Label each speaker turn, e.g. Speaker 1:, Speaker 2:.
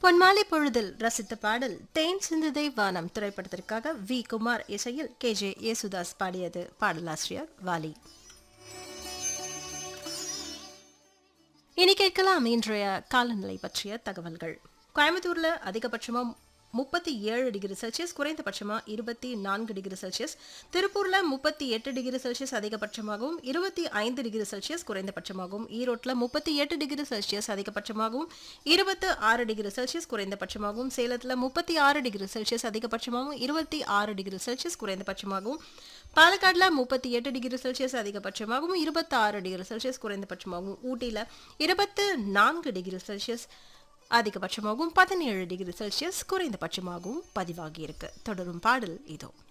Speaker 1: பொன்மாலை பொழுதில் ரசித்த பாடல் தேன் சிந்துதை வானம் திரைப்படத்திற்காக வி குமார் இசையில் கே ஜே யேசுதாஸ் பாடியது பாடலாசிரியர் வாலி இனி கேட்கலாம் இன்றைய காலநிலை பற்றிய தகவல்கள் கோயம்புத்தூர்ல அதிகபட்சமா முப்பத்தி ஏழு டிகிரி செல்சியஸ் குறைந்தபட்சமா இருபத்தி நான்கு டிகிரி செல்சியஸ் திருப்பூர்ல முப்பத்தி எட்டு டிகிரி செல்சியஸ் அதிகபட்சமாகவும் இருபத்தி ஐந்து டிகிரி செல்சியஸ் குறைந்தபட்சமாகவும் ஈரோட்ல முப்பத்தி எட்டு டிகிரி செல்சியஸ் அதிகபட்சமாகவும் இருபத்தி ஆறு டிகிரி செல்சியஸ் குறைந்தபட்சமாகவும் சேலத்துல முப்பத்தி ஆறு டிகிரி செல்சியஸ் அதிகபட்சமாகவும் இருபத்தி ஆறு டிகிரி செல்சியஸ் குறைந்தபட்சமாகவும் பாலக்காடுல முப்பத்தி எட்டு டிகிரி செல்சியஸ் அதிகபட்சமாகவும் இருபத்தி ஆறு டிகிரி செல்சியஸ் குறைந்தபட்சமாகவும் ஊட்டியில இருபத்து நான்கு டிகிரி செல்சியஸ் அதிகபட்சமாகவும் பதினேழு டிகிரி செல்சியஸ் குறைந்தபட்சமாகவும் பதிவாகியிருக்கு தொடரும் பாடல் இதோ